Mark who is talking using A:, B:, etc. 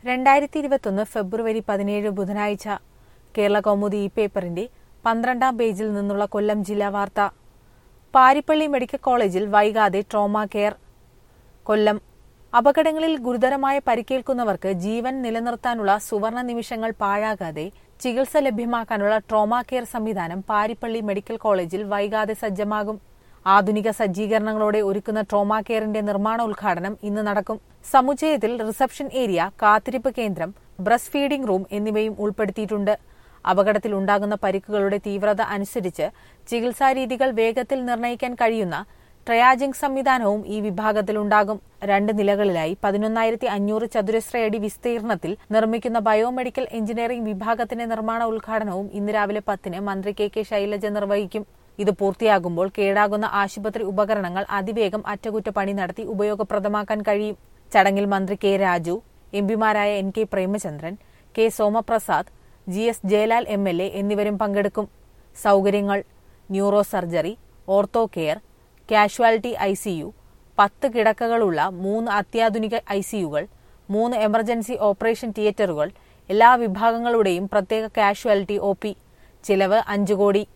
A: രണ്ടായിരത്തി ഇരുപത്തൊന്ന് ഫെബ്രുവരി പതിനേഴ് ബുധനാഴ്ച കേരള കൗമുദി ഈ പേപ്പറിന്റെ പന്ത്രണ്ടാം പേജിൽ നിന്നുള്ള കൊല്ലം ജില്ലാ വാർത്ത പാരിപ്പള്ളി മെഡിക്കൽ കോളേജിൽ വൈകാതെ ട്രോമ കെയർ കൊല്ലം അപകടങ്ങളിൽ ഗുരുതരമായ പരിക്കേൽക്കുന്നവർക്ക് ജീവൻ നിലനിർത്താനുള്ള സുവർണ നിമിഷങ്ങൾ പാഴാകാതെ ചികിത്സ ലഭ്യമാക്കാനുള്ള ട്രോമ കെയർ സംവിധാനം പാരിപ്പള്ളി മെഡിക്കൽ കോളേജിൽ വൈകാതെ സജ്ജമാകും ആധുനിക സജ്ജീകരണങ്ങളോടെ ഒരുക്കുന്ന ട്രോമ കെയറിന്റെ നിർമ്മാണ ഉദ്ഘാടനം ഇന്ന് നടക്കും സമുച്ചയത്തിൽ റിസപ്ഷൻ ഏരിയ കാത്തിരിപ്പ് കേന്ദ്രം ബ്രസ്റ്റ് ഫീഡിംഗ് റൂം എന്നിവയും ഉൾപ്പെടുത്തിയിട്ടുണ്ട് അപകടത്തിൽ ഉണ്ടാകുന്ന പരിക്കുകളുടെ തീവ്രത അനുസരിച്ച് ചികിത്സാരീതികൾ വേഗത്തിൽ നിർണ്ണയിക്കാൻ കഴിയുന്ന ട്രയാജിംഗ് സംവിധാനവും ഈ വിഭാഗത്തിലുണ്ടാകും രണ്ട് നിലകളിലായി പതിനൊന്നായിരത്തി അഞ്ഞൂറ് ചതുരശ്രയടി വിസ്തീർണത്തിൽ നിർമ്മിക്കുന്ന ബയോമെഡിക്കൽ എഞ്ചിനീയറിംഗ് വിഭാഗത്തിന്റെ നിർമ്മാണ ഉദ്ഘാടനവും ഇന്ന് രാവിലെ പത്തിന് മന്ത്രി കെ കെ ശൈലജ നിർവഹിക്കും ഇത് പൂർത്തിയാകുമ്പോൾ കേടാകുന്ന ആശുപത്രി ഉപകരണങ്ങൾ അതിവേഗം അറ്റകുറ്റപ്പണി നടത്തി ഉപയോഗപ്രദമാക്കാൻ കഴിയും ചടങ്ങിൽ മന്ത്രി കെ രാജു എംപിമാരായ N K Premachandran K Somaprasad G S Jayalal M L A എന്നിവരും പങ്കെടുക്കും സൗകര്യങ്ങൾ neuro surgery ortho care casualty I C U പത്ത് കിടക്കകളുള്ള മൂന്ന് അത്യാധുനിക ഐ സിയുകൾ മൂന്ന് എമർജൻസി ഓപ്പറേഷൻ തിയേറ്ററുകൾ എല്ലാ വിഭാഗങ്ങളുടെയും പ്രത്യേക കാഷ്വാലിറ്റി ഒ പി ചിലവ് അഞ്ചു കോടി